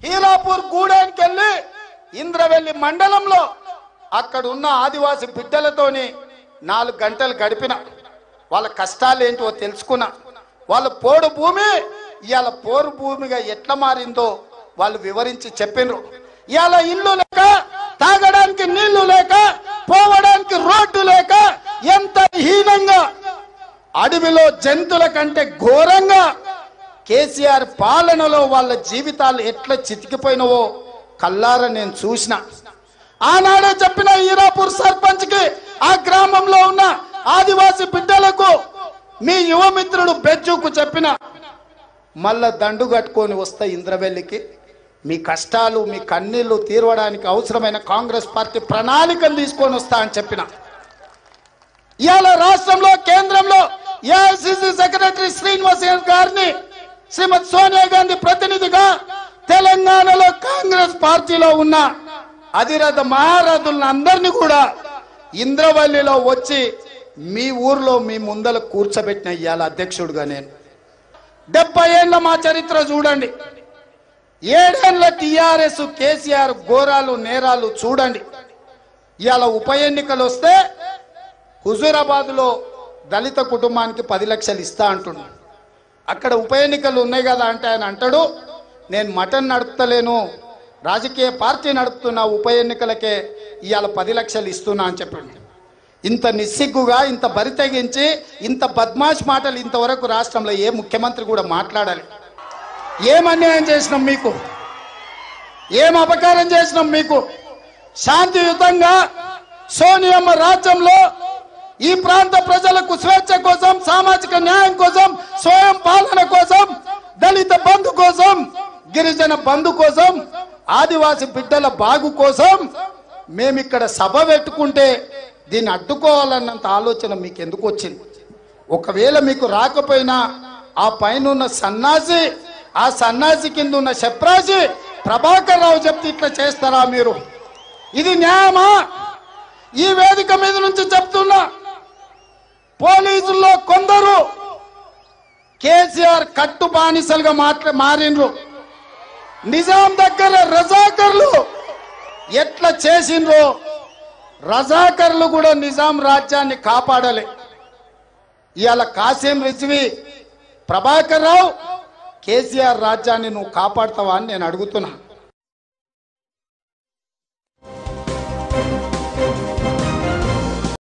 హీరాపూర్ గూడానికి వెళ్ళి ఇంద్రవెల్లి మండలంలో అక్కడ ఉన్న ఆదివాసి బిడ్డలతోని నాలుగు గంటలు గడిపిన వాళ్ళ కష్టాలు ఏంటో తెలుసుకున్నా వాళ్ళ పోడు భూమి ఇవాళ పోరు భూమిగా ఎట్లా మారిందో వాళ్ళు వివరించి చెప్పినరు ఇవాళ ఇల్లు లేక తాగడానికి నీళ్లు లేక పోవడానికి రోడ్డు లేక ఎంత హీనంగా అడవిలో జంతువుల కంటే ఘోరంగా కేసీఆర్ పాలనలో వాళ్ళ జీవితాలు ఎట్లా చితికిపోయినవో కల్లారా నేను చూసిన ఆనాడే చెప్పిన ఈరాపూర్ సర్పంచ్ కి ఆ గ్రామంలో ఉన్న ఆదివాసి బిడ్డలకు మీ యువమిత్రుడు బెజ్జుకు చెప్పిన మళ్ళా దండు కట్టుకొని వస్తా ఇంద్రవెల్లికి మీ కష్టాలు మీ కన్నీళ్లు తీరవడానికి అవసరమైన కాంగ్రెస్ పార్టీ ప్రణాళికను తీసుకొని వస్తా అని చెప్పిన ఇవాళ రాష్ట్రంలో కేంద్రంలో ఏఐసిసి సెక్రటరీ శ్రీనివాస్ గారిని శ్రీమతి సోనియా గాంధీ ప్రతినిధిగా తెలంగాణలో కాంగ్రెస్ పార్టీలో ఉన్న అధిరథ మహారథులను అందరినీ కూడా ఇంద్రవల్లిలో వచ్చి మీ ఊర్లో మీ ముందల కూర్చోబెట్టిన ఇవాళ అధ్యక్షుడుగా నేను డెబ్బై ఏళ్ళ మా చరిత్ర చూడండి ఏడేళ్ల టిఆర్ఎస్ కేసీఆర్ ఘోరాలు నేరాలు చూడండి ఇవాళ ఉప ఎన్నికలు వస్తే హుజూరాబాద్ లో దళిత కుటుంబానికి పది లక్షలు ఇస్తా అంటున్నాడు అక్కడ ఉప ఎన్నికలు ఉన్నాయి కదా అంటే ఆయన అంటాడు నేను మటన్ నడుపుతలేను రాజకీయ పార్టీ నడుపుతున్న ఉప ఎన్నికలకే ఇవాళ పది లక్షలు ఇస్తున్నా అని చెప్పండి ఇంత నిస్సిగ్గుగా ఇంత బరి తెగించి ఇంత బద్మాష్ మాటలు ఇంతవరకు రాష్ట్రంలో ఏ ముఖ్యమంత్రి కూడా మాట్లాడాలి ఏం అన్యాయం చేసినాం మీకు ఏం అపకారం చేసినాం మీకు శాంతియుతంగా సోనియమ్మ రాజ్యంలో ఈ ప్రాంత ప్రజలకు స్వేచ్ఛ కోసం సామాజిక న్యాయం కోసం స్వయం పాలన కోసం దళిత బంధు కోసం గిరిజన బంధు కోసం ఆదివాసి బిడ్డల బాగు కోసం మేమిక్కడ సభ పెట్టుకుంటే దీన్ని అడ్డుకోవాలన్నంత ఆలోచన మీకు ఎందుకు వచ్చింది ఒకవేళ మీకు రాకపోయినా ఆ పైన ఉన్న సన్నాసి ఆ సన్నాసి కింద ఉన్న శప్రాసి ప్రభాకర్ రావు చెప్తే ఇట్లా చేస్తారా మీరు ఇది న్యాయమా ఈ వేదిక మీద నుంచి చెప్తున్నా పోలీసుల్లో కొందరు కేసీఆర్ కట్టు బానిసలుగా మాట్లా మారిండ్రు నిజాం దగ్గర రజాకర్లు ఎట్లా చేసిండ్రో రజాకర్లు కూడా నిజాం రాజ్యాన్ని కాపాడాలి ఇవాళ కాసిం రిజ్వి ప్రభాకర్ రావు కేసీఆర్ రాజ్యాన్ని నువ్వు కాపాడతావా అని నేను అడుగుతున్నా